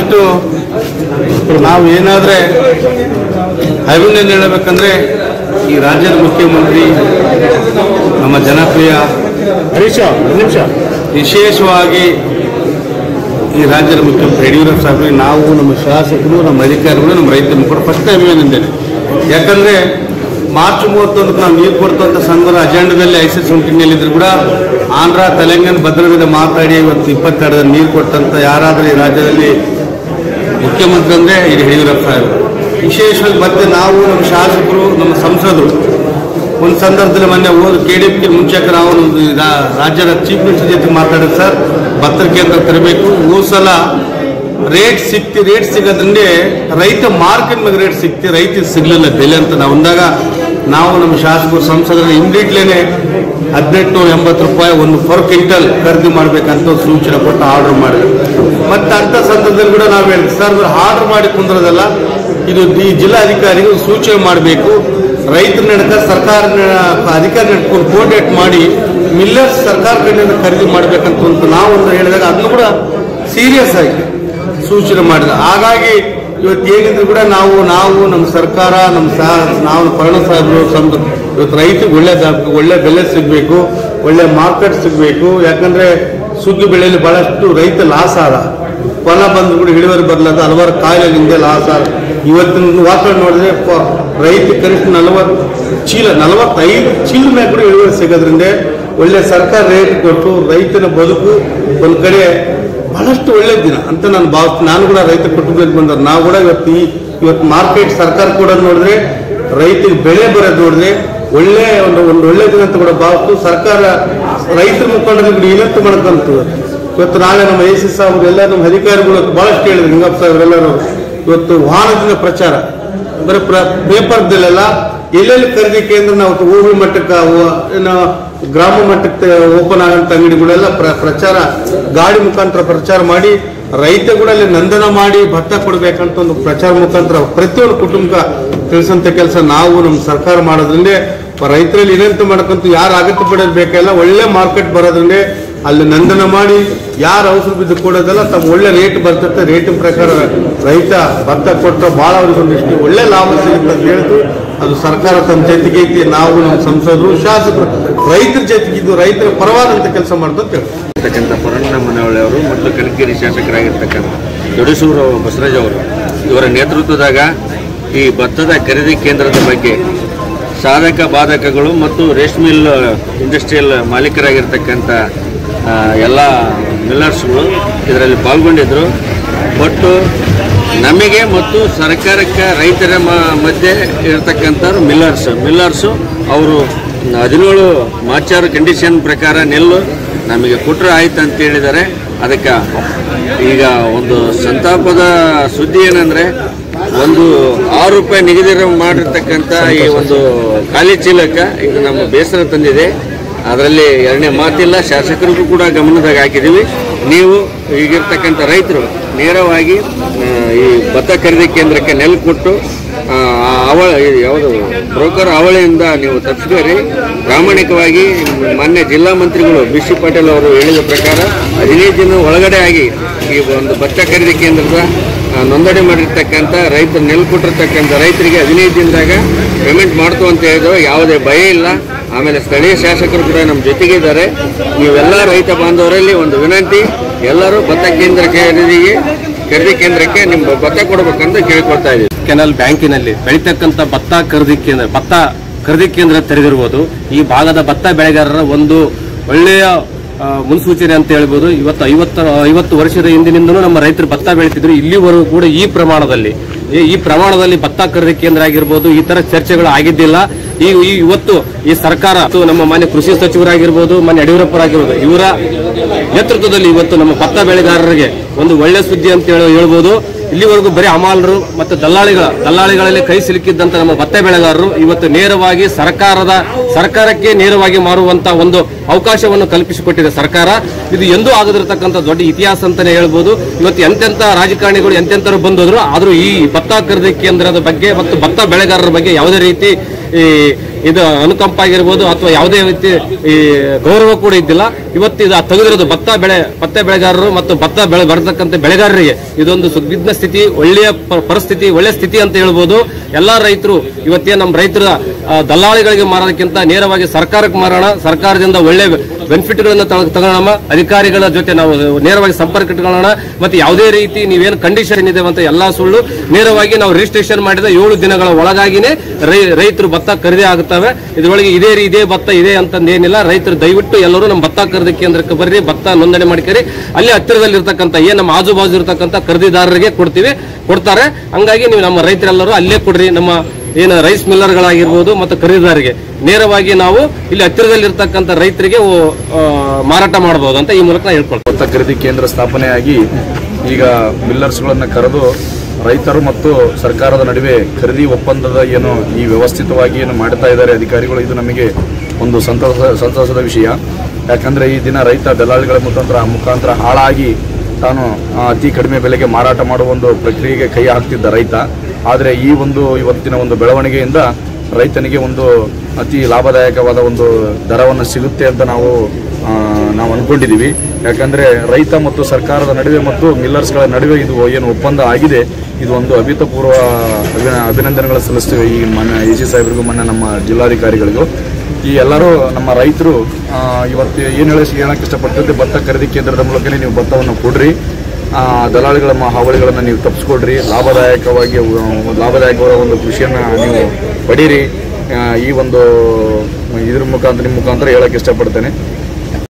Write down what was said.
first ನಾವು ಏನಾದರೆ ಅಭಿನಂದನೆ ಹೇಳಬೇಕಂದ್ರೆ ಈ ರಾಜ್ಯದ ಮುಖ್ಯಮಂತ್ರಿ ನಮ್ಮ ಜನಪ್ರಿಯ ಹರೀಶ ಒಂದು ನಿಮಿಷ ವಿಶೇಷವಾಗಿ ಈ ರಾಜ್ಯದ ಮುಖ್ಯಮಂತ್ರಿ ಯಡಿಯೂರಪ್ಪ ಸಾಹೇಬರಿಗೆ ನಾವು ನಮ್ಮ ಶಾಸಕರು ನಮ್ಮ ಅಧಿಕಾರಿಗಳು ನಮ್ಮ ರೈತ ಮುಖಂಡರು ಫಸ್ಟ್ ಅಭಿನಂದನೆ ಯಾಕಂದ್ರೆ ಮಾರ್ಚ್ ಮೂವತ್ತೊಂದಕ್ಕೆ ನಾವು ನೀರು ಕೊಡ್ತಂಥ ಸಂಘದ ಅಜೆಂಡದಲ್ಲಿ ಐ ಸಿ ಸುಂಟಿನಲ್ಲಿದ್ರು ಕೂಡ ಆಂಧ್ರ ತೆಲಂಗಾಣ ಭದ್ರದಿಂದ ಮಾತಾಡಿ ಇವತ್ತು ಇಪ್ಪತ್ತೆರಡರಲ್ಲಿ ನೀರು ಕೊಟ್ಟಂತ ಯಾರಾದರೂ ಈ ರಾಜ್ಯದಲ್ಲಿ ಮುಖ್ಯಮಂತ್ರಿ ಅಂದ್ರೆ ಇದು ಯಡಿಯೂರಪ್ಪ ಸಾಹೇಬರು ವಿಶೇಷವಾಗಿ ಮತ್ತೆ ನಾವು ನಮ್ಮ ಶಾಸಕರು ನಮ್ಮ ಸಂಸದರು ಒಂದು ಸಂದರ್ಭದಲ್ಲಿ ಮೊನ್ನೆ ಹೋದ ಕೆ ಡಿ ಪಿ ಮುಂಚೆಕ ನಾವು ಒಂದು ರಾ- ರಾಜ್ಯದ ಚೀಫ್ ಮಿನಿಸ್ಟರ್ ಜೊತೆ ಮಾತಾಡಿದ್ ಸರ್ ಭತ್ತದ ಕೇಂದ್ರ ತರಬೇಕು ಹೋದ ಸಲ ರೇಟ್ ಸಿಕ್ತಿ ರೇಟ್ ಸಿಗೋದ್ರಿಂದ ರೈತ ಮಾರ್ಕೆಟ್ ಮೇಲೆ ರೇಟ್ ಸಿಕ್ತಿ ರೈತ ಸಿಗ್ಲಿಲ್ಲ ಬೆಲೆ ಅಂತ ನಾವು ಅಂದಾಗ ನಾವು ನಮ್ಮ ಶಾಸಕರು ಸಂಸದರು ಇಮಿಡಿಯೇಟ್ಲೇನೆ ಹದಿನೆಂಟು ಎಂಬತ್ತು ರೂಪಾಯಿ ಒಂದು ಪರ್ ಕ್ವಿಂಟಲ್ ಖರೀದಿ ಮಾಡ್ಬೇಕಂತ ಒಂದು ಸೂಚನೆ ಕೊಟ್ಟು ಆರ್ಡರ್ ಮಾಡಿದ್ರು ಮತ್ತೆ ಅಂತ ಸಂದರ್ಭದಲ್ಲಿ ಕೂಡ ನಾವು ಹೇಳಿದ್ವಿ ಸರ್ ಆರ್ಡರ್ ಮಾಡಿ ಕುಂದ್ರದಲ್ಲ ಇದು ಈ ಜಿಲ್ಲಾಧಿಕಾರಿಗಳು ಸೂಚನೆ ಮಾಡಬೇಕು ರೈತರ ನಡಕ ಸರ್ಕಾರ ಅಧಿಕಾರಿ ನಡ್ಕೊಂಡು ಕೋರ್ಡೇಟ್ ಮಾಡಿ ಮಿಲ್ಲರ್ಸ್ ಸರ್ಕಾರ ಕಡೆಯಿಂದ ಖರೀದಿ ಮಾಡ್ಬೇಕಂತ ಅಂತ ನಾವು ಒಂದು ಹೇಳಿದಾಗ ಅದನ್ನು ಕೂಡ ಸೀರಿಯಸ್ ಆಗಿ ಸೂಚನೆ ಮಾಡಿದ ಹಾಗಾಗಿ ಇವತ್ತು ಏನಿದ್ರು ಕೂಡ ನಾವು ನಾವು ನಮ್ಮ ಸರ್ಕಾರ ನಮ್ಮ ಸಾ ನಾವು ಕರ್ಣ ಸಾಹೇಬರು ಸಂ- ಇವತ್ತು ರೈತರಿಗೆ ಒಳ್ಳೆ ದ- ಒಳ್ಳೆ ಬೆಲೆ ಸಿಗಬೇಕು ಒಳ್ಳೆ ಮಾರ್ಕೆಟ್ ಸಿಗಬೇಕು ಯಾಕಂದ್ರೆ ಸುಗ್ಗಿ ಬೆಳೆಯಲ್ಲಿ ಬಹಳಷ್ಟು ರೈತ ಲಾಸ್ ಆದ ಹೊಲ ಬಂದು ಕೂಡ ಇಳುವರಿ ಬರಲಾದ ಹಲವಾರು ಕಾಯಿಲೆಗಳಿಂದ ಲಾಸ್ ಆದ ಇವತ್ತಿನ ವಾತಾವರಣ ನೋಡಿದ್ರೆ ಪ- ರೈತ ಕನಿಷ್ಠ ನಲವತ್ತು ಚೀಲ ನಲವತ್ತೈದು ಚೀಲ ಮೇಲೆ ಕೂಡ ಇಳುವರಿ ಸಿಗೋದ್ರಿಂದ ಒಳ್ಳೆ ಸರ್ಕಾರ ರೇಟ್ ಕೊಟ್ಟು ರೈತನ ಬದುಕು ಒಂದು ಕಡೆ ಬಹಳಷ್ಟು ಒಳ್ಳೆ ದಿನ ಅಂತ ನಾನು ಭಾವಿಸ್ತೀನಿ ನಾನು ಕೂಡ ರೈತ ಕುಟುಂಬದಲ್ಲಿ ಬಂದ ನಾವು ಕೂಡ ಇವತ್ತು ಈ ಇವತ್ತು ಮಾರ್ಕೆಟ್ ಸರ್ಕಾರ ಕೂಡ ನೋಡಿದ್ರೆ ರೈತರಿಗೆ ಬೆಳೆ ಬರೋದು ನೋಡಿದ್ರೆ ಒಳ್ಳೆ ಒಂದು ಒಂದು ಒಳ್ಳೆ ದಿನ ಅಂತ ಕೂಡ ಭಾವಿಸ್ತು ಸರ್ಕಾರ ರೈತರ ಮುಖಂಡರಿಗೆ ಕೂಡ ಇವತ್ತು ಮಾಡ್ಕೊಂತು ಇವತ್ತು ನಾಳೆ ನಮ್ಮ ಎ ಸಿ ಸಾಹೇಬರು ಎಲ್ಲ ನಮ್ಮ ಅಧಿಕಾರಿಗಳು ಇವತ್ತು ಬಹಳಷ್ಟು ಹೇಳಿದ್ರು ಹಿಂಗಪ್ಪ ಸಾಹೇಬ್ರೆಲ್ಲರೂ ಇವತ್ತು ವಾಹನದಿಂದ ಪ್ರಚಾರ ಬರೀ ಪ್ರ- ಪೇಪರ್ದಲ್ಲೆಲ್ಲ ಎಲ್ಲೆಲ್ಲಿ ಖರೀದಿ ಕೇಂದ್ರ ನಾವು ಹೋಬಳಿ ಮಟ್ಟಕ್ಕೆ ಅವು- ಏನು ಗ್ರಾಮ ಮಟ್ಟಕ್ಕೆ ಓಪನ್ ಆಗಂತ ಅಂಗಡಿಗಳೆಲ್ಲ ಪ್ರ- ಪ್ರಚಾರ ಗಾಡಿ ಮುಖಾಂತರ ಪ್ರಚಾರ ಮಾಡಿ ರೈತ ಕೂಡ ಅಲ್ಲಿ ನಂದನ ಮಾಡಿ ಭತ್ತ ಕೊಡ್ಬೇಕಂತ ಒಂದು ಪ್ರಚಾರ ಮುಖಾಂತರ ಪ್ರತಿಯೊಂದು ಕುಟುಂಬ ತಿಳಿಸಂತ ಕೆಲಸ ನಾವು ನಮ್ಮ ಸರ್ಕಾರ ಮಾಡೋದ್ರಿಂದ ರೈತರಲ್ಲಿ ಏನಂತ ಮಾಡ್ಕಂತ ಯಾರು ಅಗತ್ಯ ಪಡೋದು ಬೇಕಲ್ಲ ಒಳ್ಳೆ ಮಾರ್ಕೆಟ್ ಬರೋದ್ರಿಂದ ಅಲ್ಲಿ ನಂದನ ಮಾಡಿ ಯಾರು ಅವಸರ ಬಿದ್ದು ಕೊಡೋದಲ್ಲ ತಮ್ಮ ಒಳ್ಳೆ ರೇಟ್ ಬರ್ತೈತೆ ರೇಟಿನ ಪ್ರಕಾರ ರೈತ ಭತ್ತ ಕೊಟ್ಟರೆ ಭಾಳ ಅವ್ರಿಗೆ ಒಂದಿಷ್ಟು ಒಳ್ಳೆ ಲಾಭ ಸಿಗುತ್ತೆ ಅಂತ ಹೇಳ್ತು ಅದು ಸರ್ಕಾರ ತಮ್ಮ ಜೊತೆಗೆ ಐತಿ ನಾವು ನಮ್ಮ ಸಂಸದರು ಶಾಸಕರು ರೈತರ ಜೊತೆಗಿದ್ದು ರೈತರ ಪರವಾದಂತ ಕೆಲಸ ಮಾಡ್ದು ಅಂತ ಹೇಳ್ತಾರೆ ಇರ್ತಕ್ಕಂಥ ಪರಣ್ಣ ಮನವಳ್ಳಿಯವರು ಮತ್ತು ಕನಕಗಿರಿ ಶಾಸಕರಾಗಿರ್ತಕ್ಕಂಥ ದೊಡಸೂರು ಬಸವರಾಜ್ ಅವರು ಇವರ ನೇತೃತ್ವದಾಗ ಈ ಭತ್ತದ ಖರೀದಿ ಕೇಂದ್ರದ ಬಗ್ಗೆ ಸಾಧಕ ಬಾಧಕಗಳು ಮತ್ತು ರೇಸ್ ಮಿಲ್ ಇಂಡಸ್ಟ್ರಿಯಲ್ ಮಾಲೀಕರಾಗಿರ್ತಕ್ಕಂಥ ಆ, ಎಲ್ಲ ಮಿಲ್ಲರ್ಸ್ಗಳು ಇದರಲ್ಲಿ ಪಾಲ್ಗೊಂಡಿದ್ದರು ಒಟ್ಟು ನಮಗೆ ಮತ್ತು ಸರ್ಕಾರಕ್ಕೆ ರೈತರ ಮ- ಮಧ್ಯೆ ಇರತಕ್ಕಂಥವ್ರು ಮಿಲ್ಲರ್ಸ್ ಮಿಲ್ಲರ್ಸು ಅವರು ಹದಿನೇಳು ಮಾರ್ಚಾರು ಕಂಡೀಷನ್ ಪ್ರಕಾರ ನೆಲ್ಲು ನಮಗೆ ಕೊಟ್ಟರೆ ಆಯ್ತು ಅಂತ ಹೇಳಿದ್ದಾರೆ ಅದಕ್ಕೆ ಈಗ ಒಂದು ಸಂತಾಪದ ಸುದ್ದಿ ಏನಂದರೆ ಒಂದು ಆರು ರೂಪಾಯಿ ನಿಗದಿ ಮಾಡಿರ್ತಕ್ಕಂಥ ಈ ಒಂದು ಖಾಲಿ ಚೀಲಕ್ಕೆ ಇದು ನಮ್ಮ ಬೇಸರ ತಂದಿದೆ ಅದರಲ್ಲಿ ಎರಡನೇ ಮಾತಿಲ್ಲ ಶಾಸಕರಿಗೂ ಕೂಡ ಗಮನದಾಗ ಹಾಕಿದ್ದೀವಿ ನೀವು ಈಗಿರ್ತಕ್ಕಂಥ ರೈತರು ನೇರವಾಗಿ ಆ, ಈ ಭತ್ತ ಖರೀದಿ ಕೇಂದ್ರಕ್ಕೆ ನೆಲ್ ಕೊಟ್ಟು ಆ, ಆ ಅವಳ ಇದು ಯಾವುದು ಬ್ರೋಕರ್ ಅವಳಿಯಿಂದ ನೀವು ತಪ್ಪಿಸ್ಬೇಡಿ ಪ್ರಾಮಾಣಿಕವಾಗಿ ಮಾನ್ಯ ಜಿಲ್ಲಾ ಮಂತ್ರಿಗಳು ಬಿ ಸಿ ಪಾಟೀಲ್ ಅವರು ಹೇಳಿದ ಪ್ರಕಾರ ಹದಿನೈದು ದಿನ ಒಳಗಡೆ ಆಗಿ ಈ ಒಂದು ಭತ್ತ ಖರೀದಿ ಕೇಂದ್ರದ ಆ, ನೋಂದಣಿ ಮಾಡಿರ್ತಕ್ಕಂಥ ರೈತರು ನೆಲ್ ಕೊಟ್ಟಿರ್ತಕ್ಕಂಥ ರೈತರಿಗೆ ಹದಿನೈದು ದಿನದಾಗ ಪೇಮೆಂಟ್ ಮಾಡ್ತು ಅಂತ ಹೇಳಿದ್ರು ಯಾವುದೇ ಭಯ ಇಲ್ಲ ಆಮೇಲೆ ಸ್ಥಳೀಯ ಶಾಸಕರು ಕೂಡ ನಮ್ಮ ಜೊತೆಗಿದ್ದಾರೆ ನೀವೆಲ್ಲ ರೈತ ಬಾಂಧವರಲ್ಲಿ ಒಂದು ವಿನಂತಿ ಎಲ್ಲರೂ ಭತ್ತ ಕೇಂದ್ರ ಖರೀದಿಗೆ ಖರೀದಿ ಕೇಂದ್ರಕ್ಕೆ ನಿಮ್ಮ ಭತ್ತ ಕೊಡಬೇಕಂತ ಕೇಳ್ಕೊಳ್ತಾ ಇದ್ದೀವಿ ಕೆನಲ್ ಬ್ಯಾಂಕಿನಲ್ಲಿ ಬೆಳೀತಕ್ಕಂಥ ಭತ್ತ ಖರೀದಿ ಕೇಂದ್ರ ಭತ್ತ ಖರೀದಿ ಕೇಂದ್ರ ತೆರೆದಿರುವುದು ಈ ಭಾಗದ ಭತ್ತ ಬೆಳೆಗಾರರ ಒಂದು ಒಳ್ಳೆಯ ಆ, ಮುನ್ಸೂಚನೆ ಅಂತ ಹೇಳ್ಬೋದು ಇವತ್ತು ಐವತ್ತು ಐವತ್ತು ವರ್ಷದ ಹಿಂದಿನಿಂದಲೂ ನಮ್ಮ ರೈತರು ಭತ್ತ ಬೆಳೀತಿದ್ರು ಇಲ್ಲಿವರೆಗೂ ಕೂಡ ಈ ಪ್ರಮಾಣದಲ್ಲಿ ಈ- ಈ ಪ್ರಮಾಣದಲ್ಲಿ ಭತ್ತ ಖರೀದಿ ಕೇಂದ್ರ ಆಗಿರ್ಬೋದು ಈ ತರ ಚರ್ಚೆಗಳು ಆಗಿದ್ದಿಲ್ಲ ಈ ಈ ಇವತ್ತು ಈ ಸರ್ಕಾರ ಮತ್ತು ನಮ್ಮ ಮಾನ್ಯ ಕೃಷಿ ಸಚಿವರಾಗಿರ್ಬೋದು ಮಾನ್ಯ ಯಡಿಯೂರಪ್ಪರಾಗಿರ್ಬೋದು ಇವರ ನೇತೃತ್ವದಲ್ಲಿ ಇವತ್ತು ನಮ್ಮ ಭತ್ತ ಬೆಳೆಗಾರರಿಗೆ ಒಂದು ಒಳ್ಳೆ ಸುದ್ದಿ ಅಂತ ಹೇಳಿ ಹೇಳ್ಬೋದು ಇಲ್ಲಿವರೆಗೂ ಬರೀ ಹಮಾಲರು ಮತ್ತು ದಲ್ಲಾಳಿಗಳ ದಲ್ಲಾಳಿಗಳಲ್ಲಿ ಕೈ ಸಿಲುಕಿದ್ದಂತ ನಮ್ಮ ಭತ್ತ ಬೆಳೆಗಾರರು ಇವತ್ತು ನೇರವಾಗಿ ಸರ್ಕಾರದ ಸರ್ಕಾರಕ್ಕೆ ನೇರವಾಗಿ ಮಾರುವಂತ ಒಂದು ಅವಕಾಶವನ್ನು ಕಲ್ಪಿಸಿಕೊಟ್ಟಿದೆ ಸರ್ಕಾರ ಇದು ಎಂದೂ ಆಗದಿರತಕ್ಕಂಥ ದೊಡ್ಡ ಇತಿಹಾಸ ಅಂತಾನೆ ಹೇಳ್ಬೋದು ಇವತ್ತು ಎಂತೆಂತ ರಾಜಕಾರಣಿಗಳು ಎಂತೆಂತರು ಬಂದೋದ್ರು ಆದ್ರೂ ಈ ಭತ್ತ ಖರೀದಿ ಕೇಂದ್ರದ ಬಗ್ಗೆ ಮತ್ತು ಭತ್ತ ಬೆಳೆಗಾರರ ಬಗ್ಗೆ ಯಾವುದೇ ರೀತಿ ಈ ಇದು ಅನುಕಂಪ ಆಗಿರ್ಬೋದು ಅಥವಾ ಯಾವುದೇ ರೀತಿ ಈ ಗೌರವ ಕೂಡ ಇದ್ದಿಲ್ಲ ಇವತ್ತು ಇದು ತೆಗೆದಿರೋದು ಭತ್ತ ಬೆಳೆ ಭತ್ತ ಬೆಳೆಗಾರರು ಮತ್ತು ಭತ್ತ ಬೆಳೆ ಬರತಕ್ಕಂಥ ಬೆಳೆಗಾರರಿಗೆ ಇದೊಂದು ಸುದ್ವಿಗ್ನ ಸ್ಥಿತಿ ಒಳ್ಳೆಯ ಪ- ಪರಿಸ್ಥಿತಿ ಒಳ್ಳೆಯ ಸ್ಥಿತಿ ಅಂತ ಹೇಳ್ಬೋದು ಎಲ್ಲಾ ರೈತರು ಇವತ್ತೇ ನಮ್ಮ ರೈತರ ಆ, ದಲ್ಲಾಳಿಗಳಿಗೆ ಮಾರೋದಕ್ಕಿಂತ ನೇರವಾಗಿ ಸರ್ಕಾರಕ್ಕೆ ಮಾರೋಣ ಸರ್ಕಾರದಿಂದ ಒಳ್ಳೆ ಬೆನಿಫಿಟ್ಗಳನ್ನು ತಗೊಳ್ಳೋಣ ಅಧಿಕಾರಿಗಳ ಜೊತೆ ನಾವು ನೇರವಾಗಿ ಸಂಪರ್ಕ ಇಟ್ಕೊಳ್ಳೋಣ ಮತ್ತೆ ಯಾವುದೇ ರೀತಿ ನೀವೇನು ಕಂಡೀಷನ್ ಇದೆ ಅಂತ ಎಲ್ಲಾ ಸುಳ್ಳು ನೇರವಾಗಿ ನಾವು ರಿಜಿಸ್ಟ್ರೇಷನ್ ಮಾಡಿದ ಏಳು ದಿನಗಳ ಒಳಗಾಗಿನೇ ರೈ- ರೈತರು ಭತ್ತ ಖರೀದಿ ಆಗುತ್ತವೆ ಇದರೊಳಗೆ ಇದೇ ರೀ- ಇದೇ ಭತ್ತ ಇದೆ ಅಂತಂದೇನಿಲ್ಲ ರೈತರು ದಯವಿಟ್ಟು ಎಲ್ಲರೂ ನಮ್ಮ ಭತ್ತ ಖರೀದಿ ಕೇಂದ್ರಕ್ಕೆ ಬರ್ರಿ ಭತ್ತ ನೋಂದಣಿ ಮಾಡ್ಕರಿ ಅಲ್ಲಿ ಹತ್ತಿರದಲ್ಲಿ ಇರ್ತಕ್ಕಂಥ ಏನ್ ನಮ್ಮ ಆಜು ಬಾಜು ಇರ್ತಕ್ಕಂಥ ಖರೀದಿದಾರರಿಗೆ ಕೊಡ್ತೀವಿ ಕೊಡ್ತಾರೆ ಹಂಗಾಗಿ ನೀವು ನಮ್ಮ ರೈತರೆಲ್ಲರೂ ಅಲ್ಲೇ ಕೊಡ್ರಿ ನಮ್ಮ ಏನು ರೈಸ್ ಮಿಲ್ಲರ್ಗಳಾಗಿರ್ಬೋದು ಮತ್ತು ಖರೀದಿದಾರರಿಗೆ ನೇರವಾಗಿ ನಾವು ಇಲ್ಲಿ ಹತ್ತಿರದಲ್ಲಿ ಇರ್ತಕ್ಕಂಥ ರೈತರಿಗೆ ಓ- ಆ, ಮಾರಾಟ ಮಾಡಬಹುದು ಅಂತ ಈ ಮೂಲಕ ನಾನು ಹೇಳ್ಕೊಳ್ತೀನಿ ಭತ್ತ ಖರೀದಿ ಕೇಂದ್ರ ಸ್ಥಾಪನೆಯಾಗಿ ಈಗ ಮಿಲ್ಲರ್ಸ್ಗಳನ್ನು ಕರೆದು ರೈತರು ಮತ್ತು ಸರ್ಕಾರದ ನಡುವೆ ಖರೀದಿ ಒಪ್ಪಂದದ ಏನು ಈ ವ್ಯವಸ್ಥಿತವಾಗಿ ಏನು ಮಾಡ್ತಾ ಇದ್ದಾರೆ ಅಧಿಕಾರಿಗಳು ಇದು ನಮಗೆ ಒಂದು ಸಂತೋಷ ಸಂತೋಷದ ವಿಷಯ ಯಾಕಂದ್ರೆ ಈ ದಿನ ರೈತ ದಲ್ಲಾಳಿಗಳ ಮುಖಾಂತರ ಮುಖಾಂತರ ಹಾಳಾಗಿ ತಾನು ಆ, ಅತಿ ಕಡಿಮೆ ಬೆಲೆಗೆ ಮಾರಾಟ ಮಾಡುವ ಒಂದು ಪ್ರಕ್ರಿಯೆಗೆ ಕೈ ಹಾಕ್ತಿದ್ದ ರೈತ ಆದರೆ ಈ ಒಂದು ಇವತ್ತಿನ ಒಂದು ಬೆಳವಣಿಗೆಯಿಂದ ರೈತನಿಗೆ ಒಂದು ಅತಿ ಲಾಭದಾಯಕವಾದ ಒಂದು ದರವನ್ನು ಸಿಗುತ್ತೆ ಅಂತ ನಾವು ಆ, ನಾವು ಅನ್ಕೊಂಡಿದ್ದೀವಿ ಯಾಕಂದ್ರೆ ರೈತ ಮತ್ತು ಸರ್ಕಾರದ ನಡುವೆ ಮತ್ತು ಮಿಲ್ಲರ್ಸ್ಗಳ ನಡುವೆ ಇದು ಏನು ಒಪ್ಪಂದ ಆಗಿದೆ ಇದು ಒಂದು ಅಭೂತಪೂರ್ವ ಅಭಿ- ಅಭಿನಂದನೆಗಳು ಸಲ್ಲಿಸ್ತೇವೆ ಈ ಮೊನ್ನೆ ಎ ಸಿ ಸಾಹೇಬರಿಗೂ ಮೊನ್ನೆ ನಮ್ಮ ಜಿಲ್ಲಾಧಿಕಾರಿಗಳಿಗೂ ಈ ಎಲ್ಲರೂ ನಮ್ಮ ರೈತರು ಆ, ಇವತ್ತು ಏನು ಹೇಳಿ ಹೇಳಕ್ಕೆ ಇಷ್ಟಪಡ್ತಿದ್ದೆ ಭತ್ತ ಖರೀದಿ ಕೇಂದ್ರದ ಮೂಲಕನೇ ನೀವು ಭತ್ತವನ್ನು ಕೊಡ್ರಿ ಆ, ದಲಾಳಿಗಳ ಮ- ಹಾವಳಿಗಳನ್ನು ನೀವು ತಪ್ಪಿಸ್ಕೊಡ್ರಿ ಲಾಭದಾಯಕವಾಗಿ ಅಹ್, ಲಾಭದಾಯಕವಾದ ಒಂದು ಕೃಷಿಯನ್ನು ನೀವು ಪಡೀರಿ ಆ, ಈ ಒಂದು ಇದ್ರ ಮುಖಾಂತರ ನಿಮ್ಮ ಮುಖಾಂತರ ಹೇಳಕ್ಕೆ ಇಷ್ಟಪಡ್ತೇನೆ